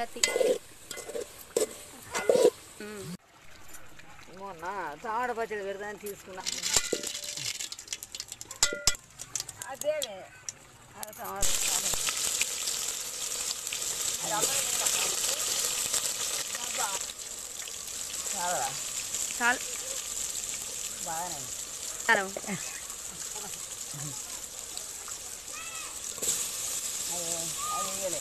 సంగతి ఉమ్. మొన్న టమాటా పచ్చడి పెడదామని తీసుకున్నా అదే అది టమాటా టమాటా. అది అమ్మాయి తిందా? అబ్బా. చాలదా చాలు బాగానే ఉంది. చాలు అది అది వేయలే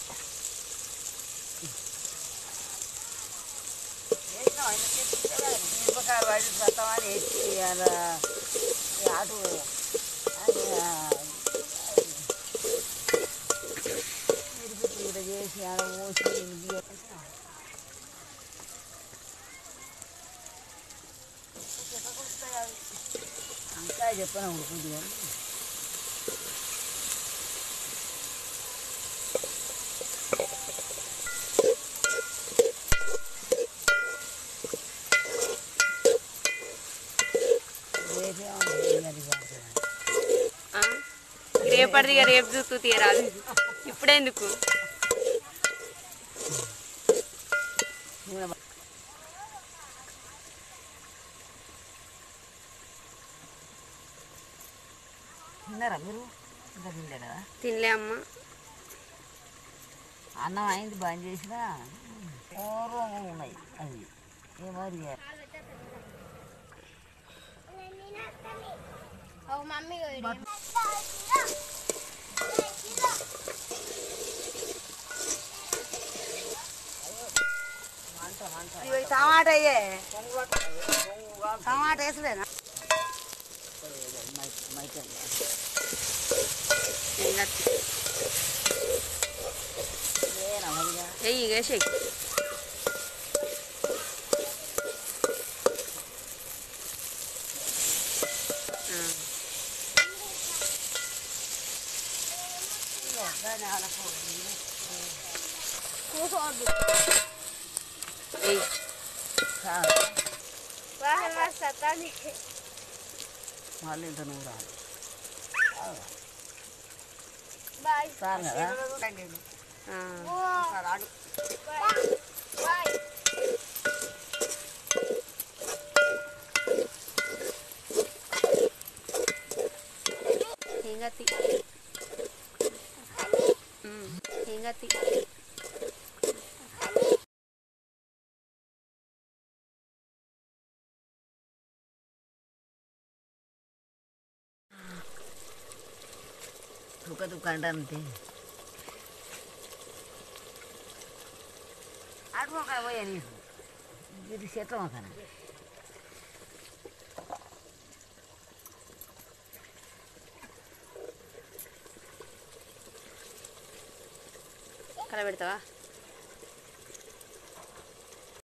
వేసినావా? ఇంత చెప్తే కదా, మిరపకాయలు పడి సత్తమని వేసి అలా ఈ అటు అది, ఆ, మిరప తీర చేసి ఆడ పోసి ఇది చేసి, ఇంకా చెప్పిన ఉడుకుంది కానీ రేపే అది కాదు ఆ? రేపటిది ఇక రేపు చూస్తూ తీరాదు ఇప్పుడెందుకు నూనె ప- తిన్నారా మీరు ఇంకా తినలే కదా తినలే అమ్మ అన్నం అయింది బంద్ చేసినా పూర్వం ఉన్నాయి అవి ఏమది టమాటా అయ్యే టమాటా వేసలేనా మైకల్ సంగతి ఏనా మరిగా ఎయ్యి వేసేయి ఎయ్యి మళ్ళీ ఇంత నువ్వు రాదు చాలు కదా ఆ. సంగతి ఉమ్. సంగతి తుక తుక అంటే అంతే అటు మొక్క పోయా నీకు ఇది చెట్ల మొక్కన కల పెడతావా